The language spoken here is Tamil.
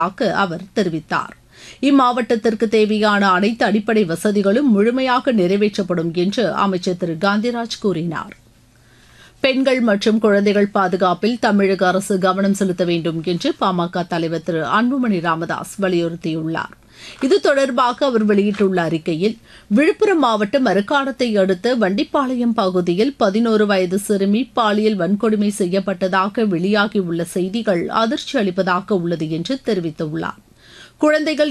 அவர் தெரிவித்தார் இம்மாவட்டத்திற்கு தேவையான அனைத்து அடிப்படை வசதிகளும் முழுமையாக நிறைவேற்றப்படும் என்று அமைச்சர் திரு காந்திராஜ் கூறினார் பெண்கள் மற்றும் குழந்தைகள் பாதுகாப்பில் தமிழக அரசு கவனம் செலுத்த வேண்டும் என்று பாமக தலைவர் திரு அன்புமணி ராமதாஸ் வலியுறுத்தியுள்ளார் இது தொடர்பாக அவர் வெளியிட்டுள்ள அறிக்கையில் விழுப்புரம் மாவட்டம் மரக்காணத்தை அடுத்த வண்டிப்பாளையம் பகுதியில் பதினோரு வயது சிறுமி பாலியல் வன்கொடுமை செய்யப்பட்டதாக வெளியாகியுள்ள செய்திகள் அதிர்ச்சி அளிப்பதாக உள்ளது என்று தெரிவித்துள்ளார் குழந்தைகள்